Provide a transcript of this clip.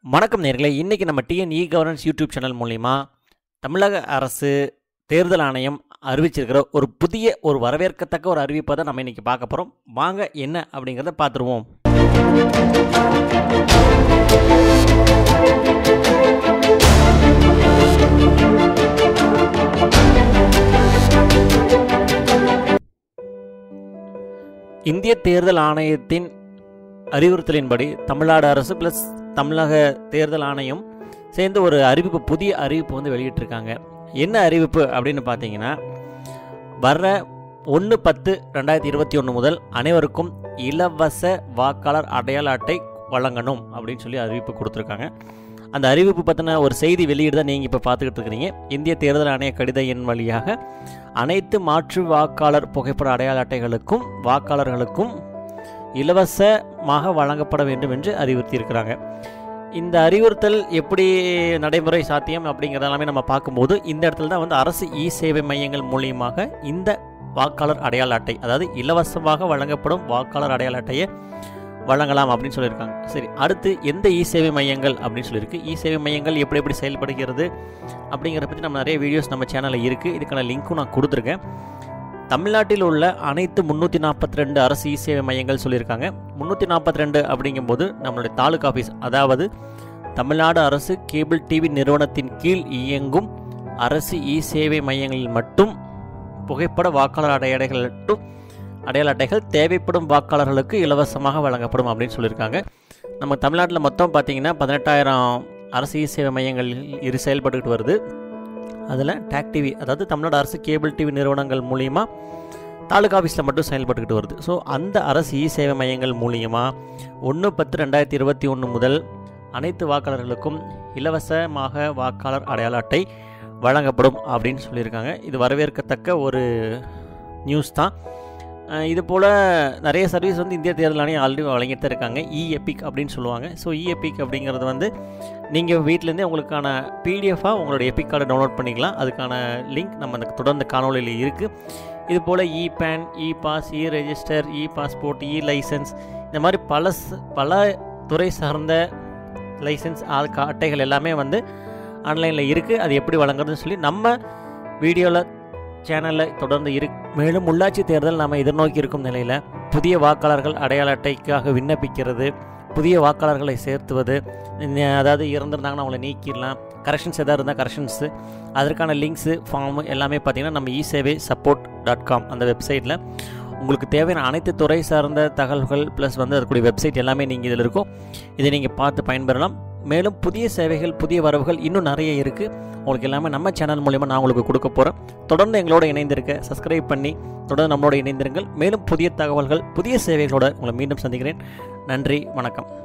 வணக்கம் நேர்களே இன்றைக்கி நம்ம TN e governance YouTube channel மூலிமா தமிழக அரசு தேர்தல் ஆணையம் அறிவிச்சிருக்கிற ஒரு புதிய ஒரு வரவேற்கத்தக்க ஒரு அறிவிப்பை தான் நம்ம இன்றைக்கி பார்க்க போகிறோம் வாங்க என்ன அப்படிங்கிறத பார்த்துருவோம் இந்திய தேர்தல் ஆணையத்தின் அறிவுறுத்தலின்படி தமிழ்நாடு அரசு ப்ளஸ் தமிழக தேர்தல் ஆணையம் சேர்ந்து ஒரு அறிவிப்பு புதிய அறிவிப்பு வந்து வெளியிட்டிருக்காங்க என்ன அறிவிப்பு அப்படின்னு பார்த்தீங்கன்னா வர்ற ஒன்று பத்து ரெண்டாயிரத்தி இருபத்தி ஒன்று முதல் அனைவருக்கும் இலவச வாக்காளர் அடையாள அட்டை வழங்கணும் அப்படின்னு சொல்லி அறிவிப்பு கொடுத்துருக்காங்க அந்த அறிவிப்பு பற்றின ஒரு செய்தி வெளியீடு தான் நீங்கள் இப்போ பார்த்துக்கிட்டு இருக்கிறீங்க இந்திய தேர்தல் ஆணைய கடித எண் வழியாக அனைத்து மாற்று வாக்காளர் புகைப்பட அடையாள அட்டைகளுக்கும் வாக்காளர்களுக்கும் இலவசமாக வழங்கப்பட வேண்டும் என்று அறிவுறுத்தியிருக்கிறாங்க இந்த அறிவுறுத்தல் எப்படி நடைமுறை சாத்தியம் அப்படிங்கிறதெல்லாமே நம்ம பார்க்கும்போது இந்த இடத்துல தான் வந்து அரசு இ சேவை மையங்கள் மூலியமாக இந்த வாக்காளர் அடையாள அட்டை அதாவது இலவசமாக வழங்கப்படும் வாக்காளர் அடையாள அட்டையை வழங்கலாம் அப்படின்னு சொல்லியிருக்காங்க சரி அடுத்து எந்த இ சேவை மையங்கள் அப்படின்னு சொல்லியிருக்கு இ சேவை மையங்கள் எப்படி எப்படி செயல்படுகிறது அப்படிங்கிறத பற்றி நம்ம நிறைய வீடியோஸ் நம்ம சேனலில் இருக்குது இதுக்கான லிங்க்கும் நான் கொடுத்துருக்கேன் தமிழ்நாட்டில் உள்ள அனைத்து முந்நூற்றி நாற்பத்தி ரெண்டு அரசு இ சேவை மையங்கள் சொல்லியிருக்காங்க முந்நூற்றி நாற்பத்தி ரெண்டு அப்படிங்கும்போது நம்மளுடைய தாலுக் ஆஃபீஸ் அதாவது தமிழ்நாடு அரசு கேபிள் டிவி நிறுவனத்தின் கீழ் இயங்கும் அரசு இ சேவை மையங்களில் மட்டும் புகைப்பட வாக்காளர் அடையாளைகள் மட்டும் அடையாள அட்டைகள் தேவைப்படும் வாக்காளர்களுக்கு இலவசமாக வழங்கப்படும் அப்படின்னு சொல்லியிருக்காங்க நம்ம தமிழ்நாட்டில் மொத்தம் பார்த்தீங்கன்னா பதினெட்டாயிரம் அரசு இ சேவை மையங்கள் இரு செயல்பட்டுக்கிட்டு வருது அதில் டேக் டிவி அதாவது தமிழ்நாடு அரசு கேபிள் டிவி நிறுவனங்கள் மூலிமா தாலுகா ஆஃபீஸில் மட்டும் செயல்பட்டுக்கிட்டு வருது ஸோ அந்த அரசு இ சேவை மையங்கள் மூலியமாக ஒன்று பத்து ரெண்டாயிரத்தி இருபத்தி ஒன்று முதல் அனைத்து வாக்காளர்களுக்கும் இலவசமாக வாக்காளர் அடையாள அட்டை வழங்கப்படும் அப்படின்னு சொல்லியிருக்காங்க இது வரவேற்கத்தக்க ஒரு நியூஸ் தான் அஹ் இது போல் நிறைய சர்வீஸ் வந்து இந்திய தேர்தல் ஆணையம் ஆல்ரெடி வழங்கிட்டு தான் இருக்காங்க இ எபிக் அப்படின்னு சொல்லுவாங்க ஸோ இ எபிக் அப்படிங்கிறது வந்து நீங்கள் வீட்டிலேருந்தே உங்களுக்கான பிடிஎஃபாக உங்களோட எபிக் கார்டை டவுன்லோட் பண்ணிக்கலாம் அதுக்கான லிங்க் நம்ம அந்த தொடர்ந்து காணொலியில் இருக்குது இது போல் e pan e pass e register e passport e licence இந்த மாதிரி பல ச- பல துறை சார்ந்த லைசன்ஸ் ஆள் கா- அட்டைகள் எல்லாமே வந்து ஆன்லைனில் இருக்குது அது எப்படி வழங்குறதுன்னு சொல்லி நம்ம வீடியோவில் சேனலில் தொடர்ந்து இரு மேலும் உள்ளாட்சி தேர்தல் நாம் எதிர்நோக்கி இருக்கும் நிலையில் புதிய வாக்காளர்கள் அடையாள அட்டைக்காக விண்ணப்பிக்கிறது புதிய வாக்காளர்களை சேர்த்துவது இந்த- அதாவது இறந்துருந்தாங்கன்னா அவங்கள நீக்கிடலாம் கரெக்ஷன்ஸ் எதாவது இருந்தால் கரெக்ஷன்ஸு அதற்கான லிங்க்ஸு ஃபார்மு எல்லாமே பார்த்தீங்கன்னா நம்ம இ சேவை சப்போர்ட் டாட் காம் அந்த வெப்சைட்டில் உங்களுக்கு தேவையான அனைத்து துறை சார்ந்த தகவல்கள் ப்ளஸ் வந்து அதுக்குரிய வெப்சைட் எல்லாமே நீங்கள் இதில் இருக்கும் இதை நீங்கள் பார்த்து பயன்பெறலாம் மேலும் புதிய சேவைகள் புதிய வரவுகள் இன்னும் நிறைய இருக்குது உங்களுக்கு எல்லாமே நம்ம சேனல் மூலிமா நான் உங்களுக்கு கொடுக்க போகிறேன் தொடர்ந்து எங்களோட இணைந்திருக்க சப்ஸ்கிரைப் பண்ணி தொடர்ந்து நம்மளோட இணைந்திருங்கள் மேலும் புதிய தகவல்கள் புதிய சேவைகளோட உங்களை மீண்டும் சந்திக்கிறேன் நன்றி வணக்கம்